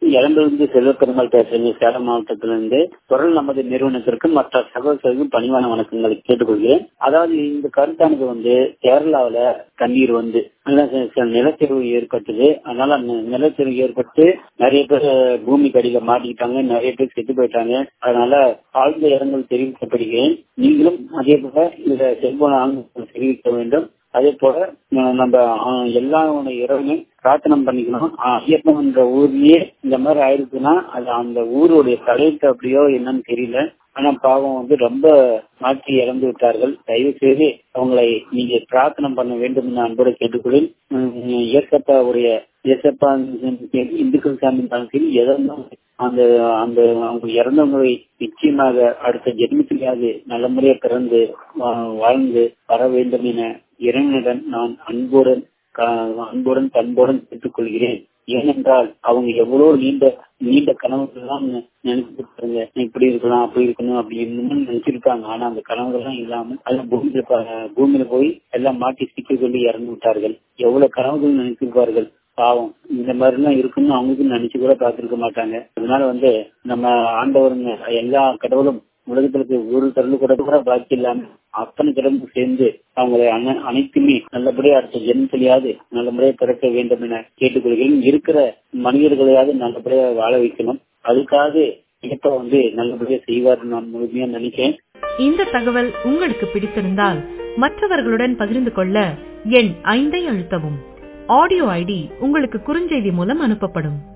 இளம்பிலிருந்து செல்வப்பெருமாள் பேசுறேன் சேலம் மாவட்டத்திலிருந்து குரல் நமது நிறுவனத்திற்கு மற்ற சகோதரர்களுக்கும் பணிவான வணக்கங்களை கேட்டுக்கொள்கிறேன் அதாவது இந்த கருத்தானது வந்து கேரளாவில தண்ணீர் வந்து நிலச்சரிவு ஏற்பட்டது அதனால நிலச்சரிவு ஏற்பட்டு நிறைய பேர் பூமி கடியில மாட்டிக்கிட்டாங்க நிறைய பேர் செத்து போயிட்டாங்க அதனால ஆழ்ந்த இரங்கல் தெரிவிக்கப்படுகிறேன் நீங்களும் அதே போல இந்த செல்போன ஆங்கிலம் தெரிவிக்க வேண்டும் அதே போல நம்ம எல்லா இரவுமே பிரார்த்தனை பண்ணிக்கணும் ஐயப்பன் என்ற ஊர்லயே இந்த மாதிரி ஆயிடுச்சுன்னா அது அந்த ஊருடைய தலையெழுத்து அப்படியோ என்னன்னு தெரியல ஆனா பாவம் வந்து ரொம்ப மாற்றி இறந்து விட்டார்கள் தயவு செய்து அவங்களை நீங்க பிரார்த்தனை பண்ண வேண்டும் என்று அன்போடு கேட்டுக்கொள்ளில் ஏசப்பா உடைய ஏசப்பா இந்துக்கள் சாமி இருந்தாலும் சரி எதெல்லாம் அந்த அந்த அவங்க இறந்தவங்களை நிச்சயமாக அடுத்த ஜென்மத்திலேயாவது நல்ல முறையா பிறந்து வாழ்ந்து வர வேண்டும் என இறைவனுடன் நான் அன்புடன் அன்புடன் பண்புடன் கேட்டுக்கொள்கிறேன் ஏனென்றால் அவங்க எவ்வளவு நீண்ட நீண்ட கனவுகள்லாம் நினைச்சிருக்காங்க இப்படி இருக்கலாம் அப்படி இருக்கணும் அப்படின்னு நினைச்சிருக்காங்க ஆனா அந்த கனவுகள்லாம் இல்லாம அது பூமியில பூமியில போய் எல்லாம் மாட்டி சிக்கிக்கொண்டு இறந்து விட்டார்கள் எவ்வளவு கனவுகள் நினைச்சிருப்பார்கள் பாவம் இந்த மாதிரி எல்லாம் இருக்குன்னு அவங்களுக்கும் நினைச்சு கூட பார்த்திருக்க மாட்டாங்க அதனால வந்து நம்ம ஆண்டவருங்க எல்லா கடவுளும் உலகத்திற்கு ஒரு தருள் கூட கூட பாக்கி இல்லாம அத்தனை கடவுளும் சேர்ந்து அவங்களை அனைத்துமே நல்லபடியா அடுத்த ஜென்மத்திலேயாவது நல்லபடியா பிறக்க வேண்டும் என கேட்டுக்கொள்கிறேன் இருக்கிற மனிதர்களையாவது நல்லபடியா வாழ வைக்கணும் அதுக்காக இப்ப வந்து நல்லபடியா செய்வார் நான் முழுமையா நினைக்கிறேன் இந்த தகவல் உங்களுக்கு பிடித்திருந்தால் மற்றவர்களுடன் பகிர்ந்து கொள்ள எண் ஐந்தை அழுத்தவும் ஆடியோ ஐடி உங்களுக்கு குறுஞ்செய்தி மூலம் அனுப்பப்படும்